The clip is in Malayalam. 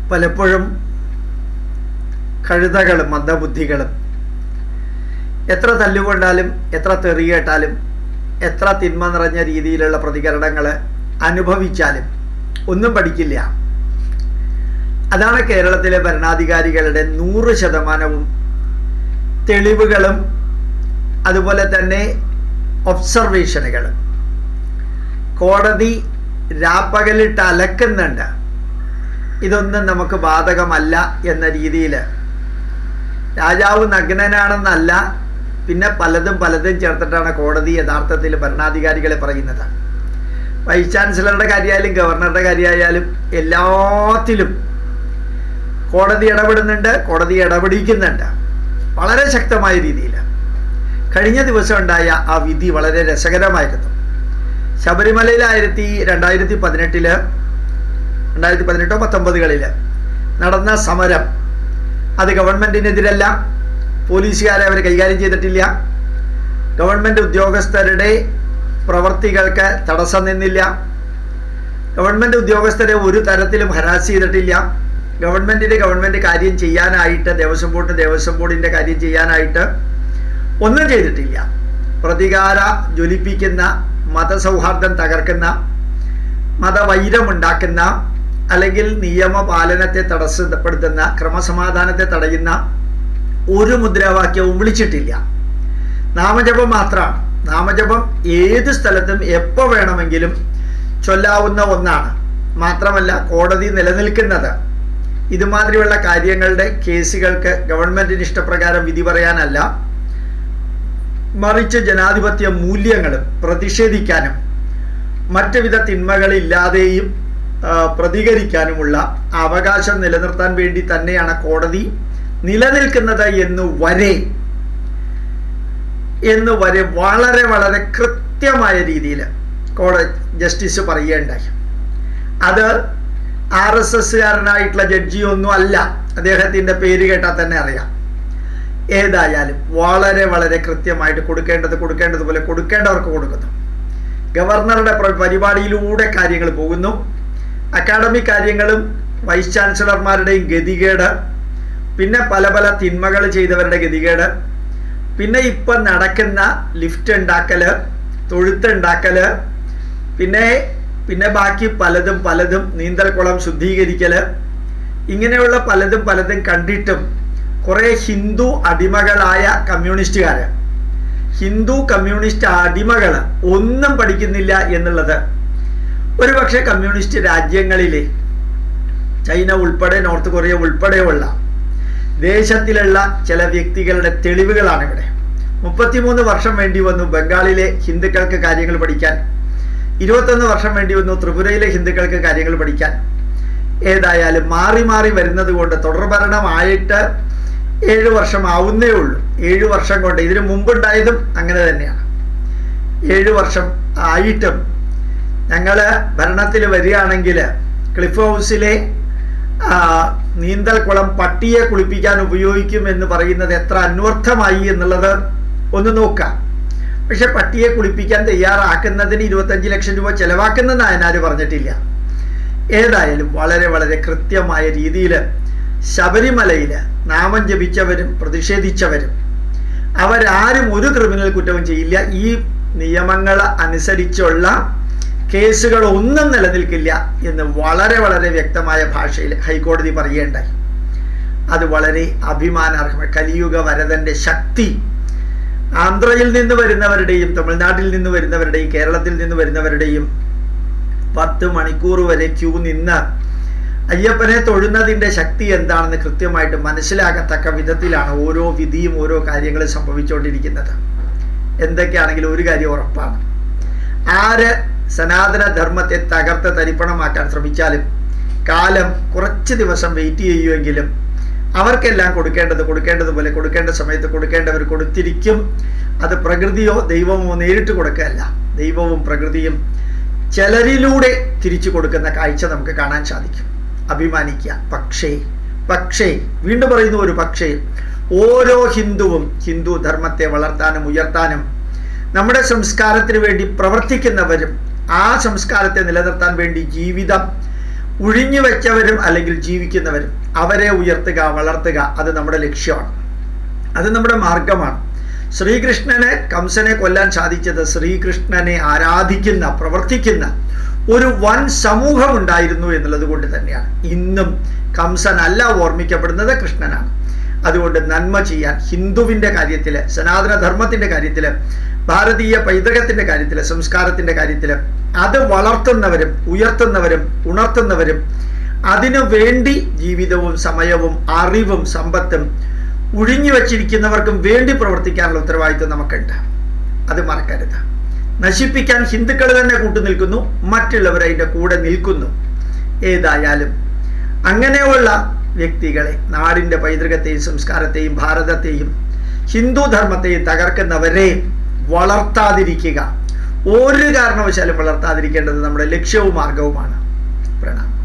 പലപ്പോഴും കഴുതകളും മന്ദബുദ്ധികളും എത്ര തല്ലുകൊണ്ടാലും എത്ര തെറി കേട്ടാലും എത്ര തിന്മ നിറഞ്ഞ രീതിയിലുള്ള പ്രതികരണങ്ങൾ അനുഭവിച്ചാലും ഒന്നും പഠിക്കില്ല അതാണ് കേരളത്തിലെ ഭരണാധികാരികളുടെ നൂറ് ശതമാനവും തെളിവുകളും അതുപോലെ തന്നെ ഒബ്സർവേഷനുകളും കോടതി രാപ്പകലിട്ട് അലക്കുന്നുണ്ട് ഇതൊന്നും നമുക്ക് ബാധകമല്ല എന്ന രീതിയിൽ രാജാവ് നഗ്നനാണെന്നല്ല പിന്നെ പലതും പലതും ചേർത്തിട്ടാണ് കോടതി യഥാർത്ഥത്തിൽ ഭരണാധികാരികളെ പറയുന്നത് വൈസ് ചാൻസലറുടെ കാര്യമായാലും ഗവർണറുടെ കാര്യമായാലും എല്ലാത്തിലും കോടതി ഇടപെടുന്നുണ്ട് കോടതി ഇടപെടിക്കുന്നുണ്ട് വളരെ ശക്തമായ രീതിയിൽ കഴിഞ്ഞ ദിവസം ഉണ്ടായ ആ വിധി വളരെ രസകരമായിരുന്നു ശബരിമലയിൽ ആയിരത്തി രണ്ടായിരത്തി പതിനെട്ടില് രണ്ടായിരത്തി പതിനെട്ടോ പത്തൊമ്പതുകളിൽ നടന്ന സമരം അത് ഗവൺമെൻറ്റിനെതിരല്ല പോലീസുകാരെ അവർ കൈകാര്യം ചെയ്തിട്ടില്ല ഗവൺമെൻറ് ഉദ്യോഗസ്ഥരുടെ പ്രവർത്തികൾക്ക് തടസ്സം നിന്നില്ല ഗവൺമെൻറ് ഉദ്യോഗസ്ഥരെ ഒരു തരത്തിലും ഹരാസ് ചെയ്തിട്ടില്ല ഗവൺമെൻറ്റിന് ഗവൺമെൻറ് കാര്യം ചെയ്യാനായിട്ട് ദേവസ്വം ബോർഡിന് ദേവസ്വം ബോർഡിൻ്റെ കാര്യം ചെയ്യാനായിട്ട് ഒന്നും ചെയ്തിട്ടില്ല പ്രതികാര ജ്വലിപ്പിക്കുന്ന മതസൗഹാർദ്ദം തകർക്കുന്ന മതവൈരമുണ്ടാക്കുന്ന അല്ലെങ്കിൽ നിയമപാലനത്തെ തടസ്സപ്പെടുത്തുന്ന ക്രമസമാധാനത്തെ തടയുന്ന ഒരു മുദ്രാവാക്യവും വിളിച്ചിട്ടില്ല നാമജപം മാത്രമാണ് നാമജപം ഏത് സ്ഥലത്തും എപ്പോൾ വേണമെങ്കിലും ചൊല്ലാവുന്ന ഒന്നാണ് മാത്രമല്ല കോടതി നിലനിൽക്കുന്നത് ഇതുമാതിരിയുള്ള കാര്യങ്ങളുടെ കേസുകൾക്ക് ഗവൺമെന്റിന് ഇഷ്ടപ്രകാരം വിധി പറയാനല്ല മറിച്ച് ജനാധിപത്യ മൂല്യങ്ങളും പ്രതിഷേധിക്കാനും മറ്റു വിധ തിന്മകളില്ലാതെയും പ്രതികരിക്കാനുമുള്ള അവകാശം നിലനിർത്താൻ വേണ്ടി തന്നെയാണ് കോടതി നിലനിൽക്കുന്നത് എന്ന് വരെ എന്ന് വരെ വളരെ വളരെ കൃത്യമായ രീതിയിൽ കോടതി ജസ്റ്റിസ് പറയുകയുണ്ടായി അത് ആർ എസ് എസ്സുകാരനായിട്ടുള്ള ജഡ്ജിയൊന്നും അല്ല അദ്ദേഹത്തിൻ്റെ പേര് കേട്ടാൽ തന്നെ അറിയാം ഏതായാലും വളരെ വളരെ കൃത്യമായിട്ട് കൊടുക്കേണ്ടത് കൊടുക്കേണ്ടതുപോലെ കൊടുക്കേണ്ടവർക്ക് കൊടുക്കുന്നു ഗവർണറുടെ പരിപാടിയിലൂടെ കാര്യങ്ങൾ പോകുന്നു അക്കാഡമിക് കാര്യങ്ങളും വൈസ് ചാൻസലർമാരുടെയും ഗതികേട് പിന്നെ പല പല തിന്മകൾ ചെയ്തവരുടെ ഗതികേട് പിന്നെ ഇപ്പം നടക്കുന്ന ലിഫ്റ്റ് ഉണ്ടാക്കല് തൊഴുത്ത് ഉണ്ടാക്കല് പിന്നെ പിന്നെ ബാക്കി പലതും പലതും നീന്തൽക്കുളം ശുദ്ധീകരിക്കല് ഇങ്ങനെയുള്ള പലതും പലതും കണ്ടിട്ടും കുറേ ഹിന്ദു അടിമകളായ കമ്മ്യൂണിസ്റ്റുകാർ ഹിന്ദു കമ്മ്യൂണിസ്റ്റ് അടിമകൾ ഒന്നും പഠിക്കുന്നില്ല എന്നുള്ളത് ഒരുപക്ഷെ കമ്മ്യൂണിസ്റ്റ് രാജ്യങ്ങളിലെ ചൈന ഉൾപ്പെടെ നോർത്ത് കൊറിയ ഉൾപ്പെടെയുള്ള ദേശത്തിലുള്ള ചില വ്യക്തികളുടെ തെളിവുകളാണ് ഇവിടെ മുപ്പത്തിമൂന്ന് വർഷം വേണ്ടി വന്നു ബംഗാളിലെ ഹിന്ദുക്കൾക്ക് കാര്യങ്ങൾ പഠിക്കാൻ ഇരുപത്തൊന്ന് വർഷം വേണ്ടി വന്നു ത്രിപുരയിലെ ഹിന്ദുക്കൾക്ക് കാര്യങ്ങൾ പഠിക്കാൻ ഏതായാലും മാറി മാറി വരുന്നത് കൊണ്ട് തുടർഭരണമായിട്ട് ഏഴ് വർഷം ആവുന്നേ ഉള്ളൂ ഏഴ് വർഷം കൊണ്ട് ഇതിനു മുമ്പുണ്ടായതും അങ്ങനെ തന്നെയാണ് ഏഴ് വർഷം ആയിട്ടും ഞങ്ങൾ ഭരണത്തിൽ വരികയാണെങ്കിൽ ക്ലിഫ് ഹൗസിലെ നീന്തൽക്കുളം പട്ടിയെ കുളിപ്പിക്കാൻ ഉപയോഗിക്കും എന്ന് പറയുന്നത് എത്ര അന്വർത്ഥമായി എന്നുള്ളത് ഒന്ന് നോക്കാം പക്ഷെ പട്ടിയെ കുളിപ്പിക്കാൻ തയ്യാറാക്കുന്നതിന് ഇരുപത്തഞ്ച് ലക്ഷം രൂപ ചെലവാക്കുന്ന നായനാര് പറഞ്ഞിട്ടില്ല ഏതായാലും വളരെ വളരെ കൃത്യമായ രീതിയിൽ ശബരിമലയിൽ നാമം ജപിച്ചവരും പ്രതിഷേധിച്ചവരും അവരാരും ഒരു ക്രിമിനൽ കുറ്റവും ചെയ്യില്ല ഈ നിയമങ്ങൾ അനുസരിച്ചുള്ള കേസുകൾ ഒന്നും നിലനിൽക്കില്ല എന്ന് വളരെ വളരെ വ്യക്തമായ ഭാഷയിൽ ഹൈക്കോടതി പറയേണ്ടായി അത് വളരെ അഭിമാനാർഹമായ കലിയുഗ വരദന്റെ ശക്തി ആന്ധ്രയിൽ നിന്ന് വരുന്നവരുടെയും തമിഴ്നാട്ടിൽ നിന്ന് വരുന്നവരുടെയും കേരളത്തിൽ നിന്ന് വരുന്നവരുടെയും പത്ത് മണിക്കൂർ വരെ ക്യൂ നിന്ന് അയ്യപ്പനെ തൊഴുന്നതിൻ്റെ ശക്തി എന്താണെന്ന് കൃത്യമായിട്ട് മനസ്സിലാകത്തക്ക വിധത്തിലാണ് ഓരോ വിധിയും ഓരോ കാര്യങ്ങളും സംഭവിച്ചുകൊണ്ടിരിക്കുന്നത് എന്തൊക്കെയാണെങ്കിലും ഒരു കാര്യം ഉറപ്പാണ് ആര് സനാതന ധർമ്മത്തെ തകർത്ത് തരിപ്പണമാക്കാൻ ശ്രമിച്ചാലും കാലം കുറച്ച് ദിവസം വെയിറ്റ് ചെയ്യുമെങ്കിലും അവർക്കെല്ലാം കൊടുക്കേണ്ടത് കൊടുക്കേണ്ടതുപോലെ കൊടുക്കേണ്ട സമയത്ത് കൊടുക്കേണ്ടവർ കൊടുത്തിരിക്കും അത് പ്രകൃതിയോ ദൈവമോ നേരിട്ട് കൊടുക്കുകയല്ല ദൈവവും പ്രകൃതിയും ചിലരിലൂടെ തിരിച്ചു കൊടുക്കുന്ന കാഴ്ച നമുക്ക് കാണാൻ സാധിക്കും അഭിമാനിക്കുക പക്ഷേ പക്ഷേ വീണ്ടും പറയുന്നു ഒരു പക്ഷേ ഓരോ ഹിന്ദുവും ഹിന്ദു ധർമ്മത്തെ വളർത്താനും ഉയർത്താനും നമ്മുടെ സംസ്കാരത്തിന് വേണ്ടി പ്രവർത്തിക്കുന്നവരും ആ സംസ്കാരത്തെ നിലനിർത്താൻ വേണ്ടി ജീവിതം ഒഴിഞ്ഞു വെച്ചവരും അല്ലെങ്കിൽ ജീവിക്കുന്നവരും അവരെ ഉയർത്തുക വളർത്തുക അത് നമ്മുടെ ലക്ഷ്യമാണ് അത് നമ്മുടെ മാർഗമാണ് ശ്രീകൃഷ്ണനെ കംസനെ കൊല്ലാൻ സാധിച്ചത് ശ്രീകൃഷ്ണനെ ആരാധിക്കുന്ന പ്രവർത്തിക്കുന്ന ഒരു വൻ സമൂഹം ഉണ്ടായിരുന്നു എന്നുള്ളത് കൊണ്ട് തന്നെയാണ് ഇന്നും കംസനല്ല ഓർമ്മിക്കപ്പെടുന്നത് കൃഷ്ണനാണ് അതുകൊണ്ട് നന്മ ചെയ്യാൻ ഹിന്ദുവിൻ്റെ കാര്യത്തിൽ സനാതന ധർമ്മത്തിൻ്റെ കാര്യത്തിൽ ഭാരതീയ പൈതൃകത്തിൻ്റെ കാര്യത്തിൽ സംസ്കാരത്തിൻ്റെ കാര്യത്തിൽ അത് വളർത്തുന്നവരും ഉയർത്തുന്നവരും ഉണർത്തുന്നവരും അതിനു വേണ്ടി ജീവിതവും സമയവും അറിവും സമ്പത്തും ഒഴിഞ്ഞു വച്ചിരിക്കുന്നവർക്കും വേണ്ടി പ്രവർത്തിക്കാനുള്ള ഉത്തരവാദിത്വം നമുക്കുണ്ട് അത് മറക്കരുത് നശിപ്പിക്കാൻ ഹിന്ദുക്കൾ തന്നെ കൂട്ടുനിൽക്കുന്നു മറ്റുള്ളവർ അതിൻ്റെ കൂടെ നിൽക്കുന്നു ഏതായാലും അങ്ങനെയുള്ള വ്യക്തികളെ നാടിൻ്റെ പൈതൃകത്തെയും സംസ്കാരത്തെയും ഭാരതത്തെയും ഹിന്ദു ധർമ്മത്തെയും തകർക്കുന്നവരെ വളർത്താതിരിക്കുക ഒരു കാരണവശാലും വളർത്താതിരിക്കേണ്ടത് നമ്മുടെ ലക്ഷ്യവും മാർഗവുമാണ് പ്രണാമം